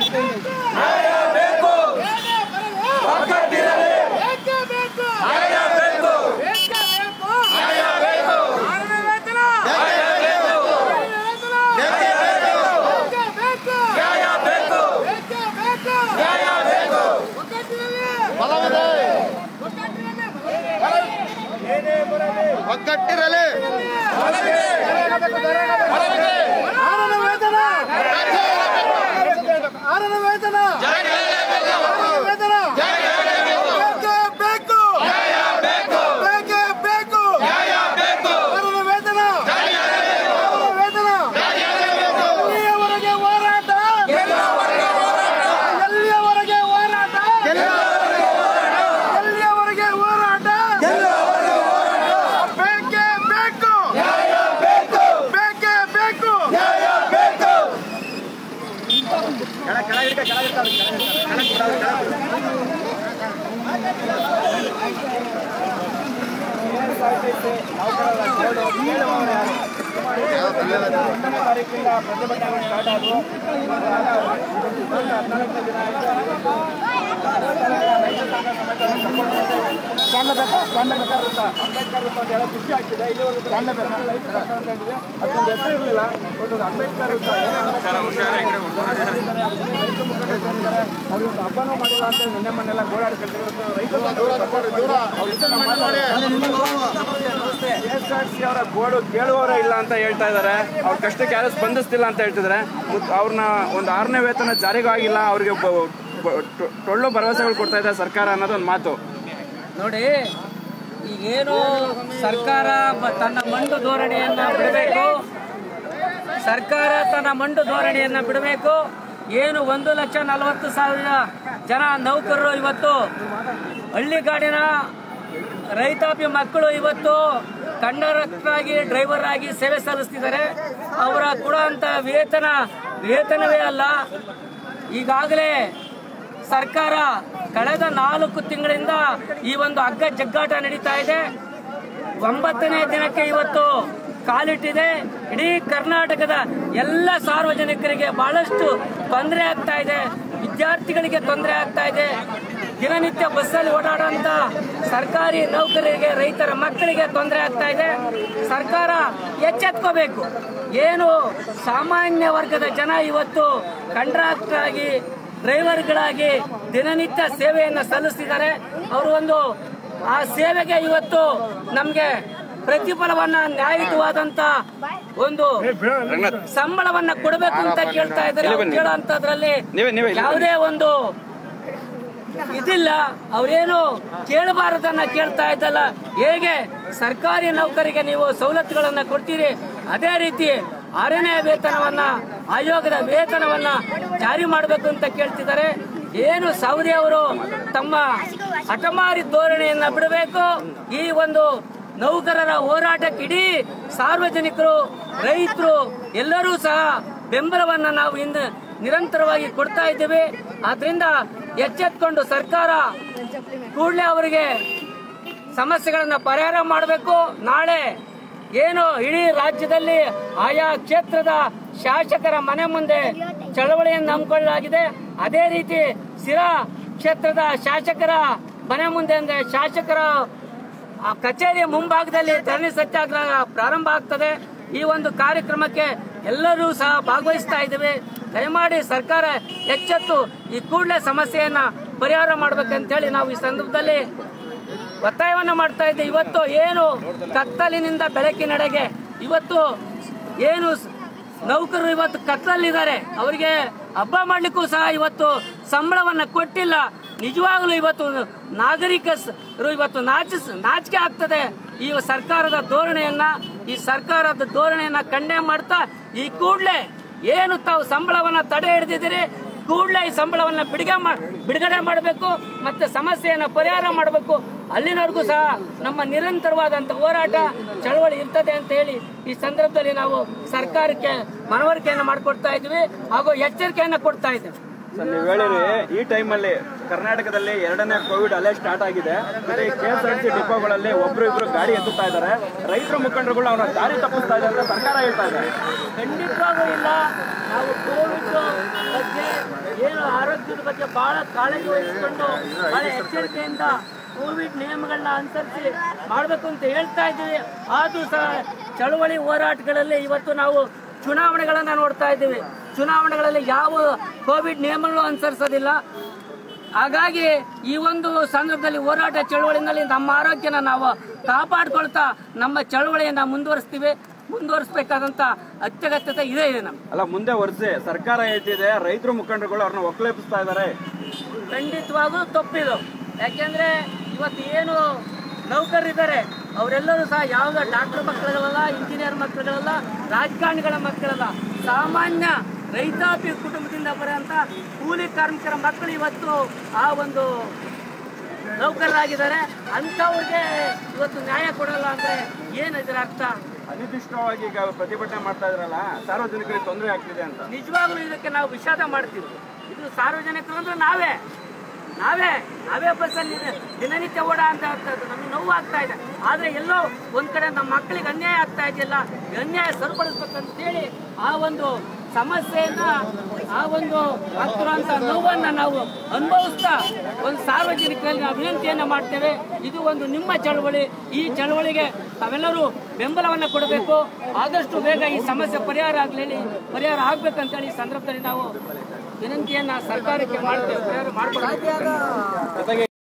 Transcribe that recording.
ಒಗ್ಗಟ್ಟಿರಲಿ ಆರನ ವೇತನ ಆರನ ವೇತನ ಆರನ ವೇತನ ಬೇಕೇ ಬೇಕು ಬೇಕೇ ಬೇಕು ಆರನ ವೇತನ ಆರನ ವೇತನ ಎಲ್ಲಿಯವರೆಗೆ ಹೋರಾಟ ಎಲ್ಲಿಯವರೆಗೆ ಹೋರಾಟ ಎಲ್ಲಿಯವರೆಗೆ ಹೋರಾಟ ಬೇಕೇ ಬೇಕು ಬೇಕೇ ಬೇಕು ಹಬ್ಬನೂ ಮಾಡಿಲ್ಲ ಅಂತ ನಿನ್ನೆ ಮೊನ್ನೆಲ್ಲ ಸಿ ಅವರ ಗೋಡು ಕೇಳುವವರೇ ಇಲ್ಲ ಅಂತ ಹೇಳ್ತಾ ಇದ್ದಾರೆ ಅವ್ರ ಕಷ್ಟಕ್ಕೆ ಯಾರು ಸ್ಪಂದಿಸ್ತಿಲ್ಲ ಅಂತ ಹೇಳ್ತಿದ್ದಾರೆ ಮುತ್- ಅವ್ರನ್ನ ಒಂದು ಆರನೇ ವೇತನ ಜಾರಿಗೂ ಆಗಿಲ್ಲ ಅವ್ರಿಗೆ ಬ- ಬ- ಟೊ- ಟೊಳ್ಳು ಭರವಸೆಗಳು ಕೊಡ್ತಾ ಇದೆ ಸರ್ಕಾರ ಅನ್ನೋದು ಒಂದು ಮಾತು ನೋಡಿ ಈಗೇನು ಸರ್ಕಾರ ಬ- ತನ್ನ ಮಂಡು ಧೋರಣೆಯನ್ನ ಬಿಡಬೇಕು ಸರ್ಕಾರ ತನ್ನ ಮಂಡು ಧೋರಣೆಯನ್ನ ಬಿಡಬೇಕು ಏನು ಒಂದು ಲಕ್ಷ ನಲವತ್ತು ಸಾವಿರ ಜನ ನೌಕರರು ಇವತ್ತು ಹಳ್ಳಿಗಾಡಿನ ರೈತಾಪಿ ಮಕ್ಕಳು ಇವತ್ತು ಕಂಡಕ್ಟರ್ ಆಗಿ ಡ್ರೈವರ್ ಆಗಿ ಸೇವೆ ಸಲ್ಲಿಸ್ತಿದ್ದಾರೆ ಅವರ ಕೊಡುವಂತ ವೇತನ ವೇತನವೇ ಅಲ್ಲ ಈಗಾಗಲೇ ಸರ್ಕಾರ ಕಳೆದ ನಾಲ್ಕು ತಿಂಗಳಿಂದ ಈ ಒಂದು ಹಗ್ಗ ಜಗ್ಗಾಟ ನಡೀತಾ ಇದೆ ಒಂಬತ್ತನೇ ದಿನಕ್ಕೆ ಇವತ್ತು ಕಾಲಿಟ್ಟಿದೆ ಇಡೀ ಕರ್ನಾಟಕದ ಎಲ್ಲ ಸಾರ್ವಜನಿಕರಿಗೆ ಬಹಳಷ್ಟು ತೊಂದರೆ ಆಗ್ತಾ ಇದೆ ವಿದ್ಯಾರ್ಥಿಗಳಿಗೆ ತೊಂದರೆ ಆಗ್ತಾ ಇದೆ ದಿನನಿತ್ಯ ಬಸ್ಸಲ್ಲಿ ಓಡಾಡುವಂತ ಸರ್ಕಾರಿ ನೌಕರರಿಗೆ ರೈತರ ಮಕ್ಕಳಿಗೆ ತೊಂದರೆ ಆಗ್ತಾ ಇದೆ ಸರ್ಕಾರ ಎಚ್ಚೆತ್ಕೋಬೇಕು ಏನು ಸಾಮಾನ್ಯ ವರ್ಗದ ಜನ ಇವತ್ತು ಕಂಟ್ರಾಕ್ಟರ್ ಆಗಿ ಡ್ರೈವರ್ಗಳಾಗಿ ದಿನನಿತ್ಯ ಸೇವೆಯನ್ನು ಸಲ್ಲಿಸ್ತಿದ್ದಾರೆ ಅವರು ಒಂದು ಆ ಸೇವೆಗೆ ಇವತ್ತು ನಮಗೆ ಪ್ರತಿಫಲವನ್ನ ನ್ಯಾಯಯುತವಾದಂತ ಒಂದು ಸಂಬಳವನ್ನ ಕೊಡಬೇಕು ಅಂತ ಕೇಳ್ತಾ ಇದ್ದಾರೆ ಅವ್ರು ಕೇಳೋಂಥದ್ರಲ್ಲಿ ನೀವೇ- ನೀವೇ ಇಲ್ಲಿ ಯಾವುದೇ ಒಂದು ಇದಿಲ್ಲ ಅವರೇನು ಕೇಳಬಾರದನ್ನ ಕೇಳ್ತಾ ಇದ್ದಲ್ಲ ಹೇಗೆ ಸರ್ಕಾರಿ ನೌಕರಿಗೆ ನೀವು ಸವಲತ್ತುಗಳನ್ನ ಕೊಡ್ತೀರಿ ಅದೇ ರೀತಿ ಆರನೇ ವೇತನವನ್ನ ಆಯೋಗದ ವೇತನವನ್ನ ಜಾರಿ ಮಾಡಬೇಕು ಅಂತ ಕೇಳ್ತಿದ್ದಾರೆ ಏನು ಸೌದಿ ಅವರು ತಮ್ಮ ಹಠಮಾರಿ ಧೋರಣೆಯನ್ನ ಬಿಡಬೇಕು ಈ ಒಂದು ನೌಕರರ ಹೋರಾಟಕ್ಕೆ ಇಡೀ ಸಾರ್ವಜನಿಕರು ರೈತರು ಎಲ್ಲರೂ ಸಹ ಬೆಂಬಲವನ್ನ ನಾವು ಇಂದು ನಿರಂತರವಾಗಿ ಕೊಡ್ತಾ ಇದ್ದೇವೆ ಆದ್ರಿಂದ ಎಚ್ಚೆತ್ಕೊಂಡು ಸರ್ಕಾರ ಕೂಡಲೇ ಅವರಿಗೆ ಸಮಸ್ಯೆಗಳನ್ನ ಪರಿಹಾರ ಮಾಡಬೇಕು ನಾಳೆ ಏನು ಇಡೀ ರಾಜ್ಯದಲ್ಲಿ ಆಯಾ ಕ್ಷೇತ್ರದ ಶಾಸಕರ ಮನೆ ಮುಂದೆ ಚಳವಳಿಯನ್ನು ಹಮ್ಮಿಕೊಳ್ಳಲಾಗಿದೆ ಅದೇ ರೀತಿ ಸಿರಾ ಕ್ಷೇತ್ರದ ಶಾಸಕರ ಮನೆ ಮುಂದೆ ಅಂದ್ರೆ ಶಾಸಕರ ಆ ಕಚೇರಿಯ ಮುಂಭಾಗದಲ್ಲಿ ಧರಣಿ ಸತ್ಯಾಗ್ರಹ ಪ್ರಾರಂಭ ಆಗ್ತದೆ ಈ ಒಂದು ಕಾರ್ಯಕ್ರಮಕ್ಕೆ ಎಲ್ಲರೂ ಸಹ ಭಾಗವಹಿಸ್ತಾ ಇದ್ದೇವೆ ದಯಮಾಡಿ ಸರ್ಕಾರ ಎಚ್ಚೆತ್ತು ಈ ಕೂಡಲೇ ಸಮಸ್ಯೆಯನ್ನ ಪರಿಹಾರ ಮಾಡ್ಬೇಕಂತ ಹೇಳಿ ನಾವು ಈ ಸಂದರ್ಭದಲ್ಲಿ ಒತ್ತಾಯವನ್ನ ಮಾಡ್ತಾ ಇದ್ದೆ ಇವತ್ತು ಏನು ಕತ್ತಲಿನಿಂದ ಬೆಳಕಿನೆಡೆಗೆ ಇವತ್ತು ಏನು ಸ್- ನೌಕರರು ಇವತ್ತು ಕತ್ತಲಿದ್ದಾರೆ ಅವರಿಗೆ ಹಬ್ಬ ಮಾಡ್ಲಿಕ್ಕೂ ಸಹ ಇವತ್ತು ಸಂಬಳವನ್ನ ಕೊಟ್ಟಿಲ್ಲ ನಿಜವಾಗ್ಲೂ ಇವತ್ತು ನಾಗರಿಕರು ಇವತ್ತು ನಾಚಿಸ್ ನಾಚಿಕೆ ಆಗ್ತದೆ ಈ ಸರ್ಕಾರದ ಧೋರಣೆಯನ್ನ ಈ ಸರ್ಕಾರದ ಧೋರಣೆಯನ್ನ ಖಂಡನೆ ಮಾಡ್ತಾ ಈ ಕೂಡಲೇ ಏನು ತಾವು ಸಂಬಳವನ್ನ ತಡೆ ಹಿಡಿದಿದ್ದೀರಿ ಕೂಡಲೇ ಈ ಸಂಬಳವನ್ನ ಬಿಡುಗಡೆ ಮಾ- ಬಿಡುಗಡೆ ಮಾಡಬೇಕು ಮತ್ತೆ ಸಮಸ್ಯೆಯನ್ನ ಪರಿಹಾರ ಮಾಡಬೇಕು ಅಲ್ಲಿನವರೆಗೂ ಸಹ ನಮ್ಮ ನಿರಂತರವಾದಂತ ಹೋರಾಟ ಚಳವಳಿ ಇರ್ತದೆ ಅಂತ ಹೇಳಿ ಈ ಸಂದರ್ಭದಲ್ಲಿ ನಾವು ಸರ್ಕಾರಕ್ಕೆ ಮನವರಿಕೆಯನ್ನು ಮಾಡಿಕೊಡ್ತಾ ಇದ್ವಿ ಹಾಗೂ ಎಚ್ಚರಿಕೆಯನ್ನ ಕೊಡ್ತಾ ಇದ್ದೇವೆ ಸರ್ ನೀವು ಹೇಳಿರಿ ಈ ಟೈಮಲ್ಲಿ ಕರ್ನಾಟಕದಲ್ಲಿ ಎರಡನೇ ಕೋವಿಡ್ ಅಲೆ ಸ್ಟಾರ್ಟ್ ಆಗಿದೆ ಮತ್ತೆ ಕೆ ಎಸ್ ಆರ್ ಟಿ ಡಿಪೋಗಳಲ್ಲಿ ಒಬ್ರು ಇಬ್ರು ಗಾಡಿ ಎತ್ತುತ್ತಾ ಇದ್ದಾರೆ ರೈತರ ಮುಖಂಡರುಗಳು ಅವರ ದಾರಿ ತಪ್ಪಿಸ್ತಾ ಇದ್ದಾರೆ ಅಂತ ಸರ್ಕಾರ ಹೇಳ್ತಾ ಇದೆ ಖಂಡಿತವಾಗೂ ಇಲ್ಲ ನಾವು ಕೋವಿಡ್ ಬಗ್ಗೆ ಏನು ಆರೋಗ್ಯದ ಬಗ್ಗೆ ಬಹಳ ಕಾಳಜಿ ವಹಿಸಿಕೊಂಡು ಬಹಳ ಎಚ್ಚರಿಕೆಯಿಂದ ಕೋವಿಡ್ ನಿಯಮಗಳನ್ನ ಅನುಸರಿಸಿ ಮಾಡಬೇಕು ಅಂತ ಹೇಳ್ತಾ ಇದ್ದೀವಿ ಆದ್ರೂ ಸಹ ಚಳವಳಿ ಹೋರಾಟಗಳಲ್ಲಿ ಇವತ್ತು ನಾವು ಚುನಾವಣೆಗಳನ್ನ ನೋಡ್ತಾ ಇದ್ದೀವಿ ಚುನಾವಣೆಗಳಲ್ಲಿ ಯಾವ ಕೋವಿಡ್ ನಿಯಮಗಳು ಅನುಸರಿಸೋದಿಲ್ಲ ಹಾಗಾಗಿ ಈ ಒಂದು ಸಂದರ್ಭದಲ್ಲಿ ಹೋರಾಟ ಚಳವಳಿನಲ್ಲಿ ನಮ್ಮ ಆರೋಗ್ಯನ ನಾವು ಕಾಪಾಡ್ಕೊಳ್ತಾ ನಮ್ಮ ಚಳವಳಿಯನ್ನ ಮುಂದುವರಿಸ್ತೀವಿ ಮುಂದುವರಿಸಬೇಕಾದಂತ ಅತ್ಯಗತ್ಯತೆ ಇದೆ ಇದೆ ನಮ್ಗೆ ಅಲ್ಲ ಮುಂದೆ ವರ್ಷೆ ಸರ್ಕಾರ ಹೇಳ್ತಿದೆ ರೈತರು ಮುಖಂಡರುಗಳು ಅವ್ರನ್ನ ಒಕ್ಕಲೇಪಿಸ್ತಾ ಇದ್ದಾರೆ ಖಂಡಿತವಾಗೂ ತಪ್ಪಿದು ಯಾಕೆಂದ್ರೆ ಇವತ್ತು ಏನು ನೌಕರರಿದ್ದಾರೆ ಅವರೆಲ್ಲರೂ ಸಹ ಯಾವುದೋ ಡಾಕ್ಟರ್ ಮಕ್ಕಳುಗಳಲ್ಲ ಇಂಜಿನಿಯರ್ ಮಕ್ಕಳುಗಳಲ್ಲ ರಾಜಕಾರಣಿಗಳ ಮಕ್ಕಳಲ್ಲ ಸಾಮಾನ್ಯ ರೈತಾಪಿ ಕುಟುಂಬದಿಂದ ಬರುವಂತ ಕೂಲಿ ಕಾರ್ಮಿಕರ ಮಕ್ಕಳು ಇವತ್ತು ಆ ಒಂದು ನೌಕರರಾಗಿದ್ದಾರೆ ಅಂಥವ್ರಿಗೆ ಇವತ್ತು ನ್ಯಾಯ ಕೊಡಲ್ಲ ಅಂದ್ರೆ ಏನು ಇದರ ಅರ್ಥ ಅನಿರ್ದಿಷ್ಟವಾಗಿ ಈಗ ಪ್ರತಿಭಟನೆ ಮಾಡ್ತಾ ಇದ್ರಲ್ಲ ಸಾರ್ವಜನಿಕರಿಗೆ ತೊಂದರೆ ಆಗ್ತಿದೆ ಅಂತ ನಿಜವಾಗ್ಲೂ ಇದಕ್ಕೆ ನಾವು ವಿಷಾದ ಮಾಡ್ತೀವಿ ಇದು ಸಾರ್ವಜನಿಕರು ಅಂದ್ರೆ ನಾವೇ ನಾವೇ ನಾವೇ ಬಸ್ಸಲ್ಲಿ ದಿನನಿತ್ಯ ಓಡ ಅಂತ ಆಗ್ತದೆ ನಮಗೆ ನೋವು ಆಗ್ತಾ ಇದೆ ಆದ್ರೆ ಎಲ್ಲೋ ಒಂದ್ ಕಡೆ ನಮ್ಮ ಮಕ್ಕಳಿಗೆ ಅನ್ಯಾಯ ಆಗ್ತಾ ಇದೆಯಲ್ಲ ಈ ಅನ್ಯಾಯ ಸರಿಪಡಿಸ್ಬೇಕಂತೇಳಿ ಆ ಒಂದು ಸಮಸ್ಯೆಯನ್ನ ಆ ಒಂದು ಆಗ್ತಿರುವಂತ ನೋವನ್ನ ನಾವು ಅನುಭವಿಸ್ತಾ ಒಂದು ಸಾರ್ವಜನಿಕರಲ್ಲಿ ನಾವು ವಿನಂತಿಯನ್ನ ಮಾಡ್ತೇವೆ ಇದು ಒಂದು ನಿಮ್ಮ ಚಳವಳಿ ಈ ಚಳವಳಿಗೆ ತಾವೆಲ್ಲರೂ ಬೆಂಬಲವನ್ನ ಕೊಡಬೇಕು ಆದಷ್ಟು ಬೇಗ ಈ ಸಮಸ್ಯೆ ಪರಿಹಾರ ಆಗ್ಲಿ ಪರಿಹಾರ ಆಗ್ಬೇಕಂತೇಳಿ ಈ ಸಂದರ್ಭದಲ್ಲಿ ನಾವು ವಿನಂತಿಯನ್ನ ಸರ್ಕಾರಕ್ಕೆ ಮಾಡ್ತೇವೆ ಪರಿಹಾರ ಮಾಡ್ಕೊಡ್ಬೇಕು ಜೊತೆಗೆ